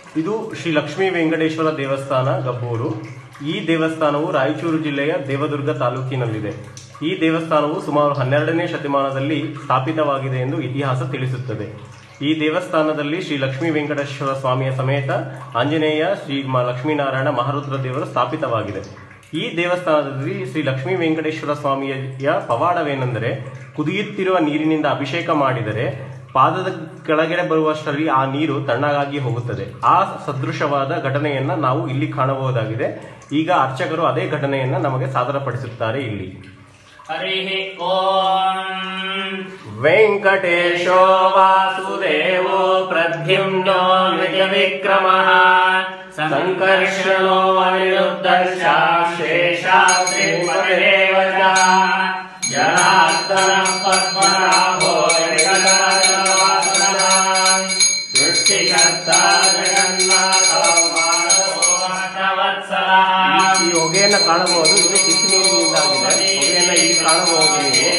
ಇದು ಶ್ರೀ ಲಕ್ಷ್ಮೀ ವೆಂಕಟೇಶ್ವರ ದೇವಸ್ಥಾನ ಗಬ್ಬೂರು ಈ ದೇವಸ್ಥಾನವು ರಾಯಚೂರು ಜಿಲ್ಲೆಯ ದೇವದುರ್ಗ ತಾಲೂಕಿನಲ್ಲಿದೆ ಈ ದೇವಸ್ಥಾನವು ಸುಮಾರು ಹನ್ನೆರಡನೇ ಶತಮಾನದಲ್ಲಿ ಸ್ಥಾಪಿತವಾಗಿದೆ ಎಂದು ಇತಿಹಾಸ ತಿಳಿಸುತ್ತದೆ ಈ ದೇವಸ್ಥಾನದಲ್ಲಿ ಶ್ರೀ ಲಕ್ಷ್ಮೀ ವೆಂಕಟೇಶ್ವರ ಸ್ವಾಮಿಯ ಸಮೇತ ಆಂಜನೇಯ ಶ್ರೀ ಮ- ಲಕ್ಷ್ಮೀನಾರಾಯಣ ಮಹಾರುದ್ರ ದೇವರು ಸ್ಥಾಪಿತವಾಗಿದೆ ಈ ದೇವಸ್ಥಾನದಲ್ಲಿ ಶ್ರೀ ಲಕ್ಷ್ಮೀ ವೆಂಕಟೇಶ್ವರ ಸ್ವಾಮಿಯ ಪವಾಡವೇನೆಂದರೆ ಕುದಿಯುತ್ತಿರುವ ನೀರಿನಿಂದ ಅಭಿಷೇಕ ಮಾಡಿದರೆ ಪಾದದ ಕೆಳಗಡೆ ಬರುವಷ್ಟರಲ್ಲಿ ಆ ನೀರು ತಣ್ಣಗಾಗಿ ಹೋಗುತ್ತದೆ ಆ ಸದೃಶವಾದ ಘಟನೆಯನ್ನ ನಾವು ಇಲ್ಲಿ ಕಾಣಬಹುದಾಗಿದೆ ಈಗ ಅರ್ಚಕರು ಅದೇ ಘಟನೆಯನ್ನ ನಮಗೆ ಸಾದರಪಡಿಸುತ್ತಾರೆ ಇಲ್ಲಿ हरिः ॐ ವೆಂಕಟೇಶೋ वासुदेवो प्रद्युम्नो निजविक्रमः सङ्कर्षणो अनिरुद्धर्षा शेषाद्रिपतिरेव च जनार्दनः पद्मनाभो जगन्नाथवासुदेवान् सृष्टिकर्ता जगन्नाथो मानवो भक्तवत्सलः ಈ ಹೊಗೆಯನ್ನ ಕಾಣಬಹುದು ಇದು ಬಿಸಿ ನೀರಿನಿಂದಾಗಿದೆ ಹೊಗೆಯನ್ನ ಇಲ್ಲಿ ಕಾಣಬಹುದು ನೀವು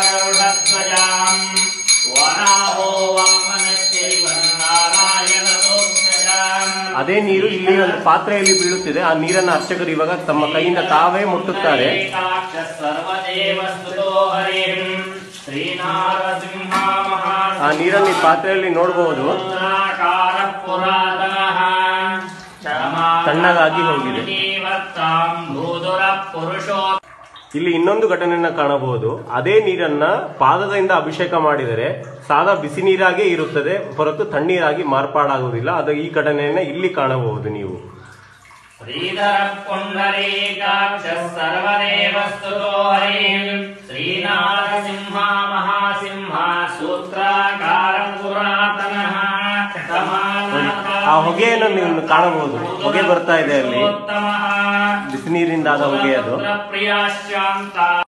ಅದೇ ನೀರು ಇಲ್ಲಿ ಒಂದು ಪಾತ್ರೆಯಲ್ಲಿ ಬೀಳುತ್ತಿದೆ ಆ ನೀರನ್ನ ಅರ್ಚಕರು ಇವಾಗ ತಮ್ಮ ಕೈಯಿಂದ ತಾವೇ ಮುಟ್ಟುತ್ತಾರೆ ಆ ನೀರನ್ನು ಈ ಪಾತ್ರೆಯಲ್ಲಿ ನೋಡಬಹುದು ತಣ್ಣಗಾಗಿ ಹೋಗಿದೆ. ಪುರುಷೋ ಇಲ್ಲಿ ಇನ್ನೊಂದು ಘಟನೆಯನ್ನ ಕಾಣಬಹುದು ಅದೇ ನೀರನ್ನ ಪಾದದಿಂದ ಅಭಿಷೇಕ ಮಾಡಿದರೆ ಸಾದಾ ಬಿಸಿ ನೀರಾಗೇ ಇರುತ್ತದೆ ಹೊರತು ತಣ್ಣೀರಾಗಿ ಮಾರ್ಪಾಡಾಗುವುದಿಲ್ಲ ಅದು ಈ ಘಟನೆಯನ್ನ ಇಲ್ಲಿ ಕಾಣಬಹುದು ನೀವು श्रीधर पुण्डरीकाक्ष सर्वदेव स्तुतो हरिः श्रीनारसिंह महासिंह सूत्राकार पुरातनः ಆ ಹೊಗೆಯನ್ನು ನೀವು ಕಾಣಬಹುದು ಹೊಗೆ ಬರ್ತಾ ಇದೆ ಅಲ್ಲಿ उत्तमः ಬಿಸಿ ನೀರಿಂದಾದ ಹೊಗೆ ಅದು ಪ್ರಿಯಾಶ್ಚಾಂತ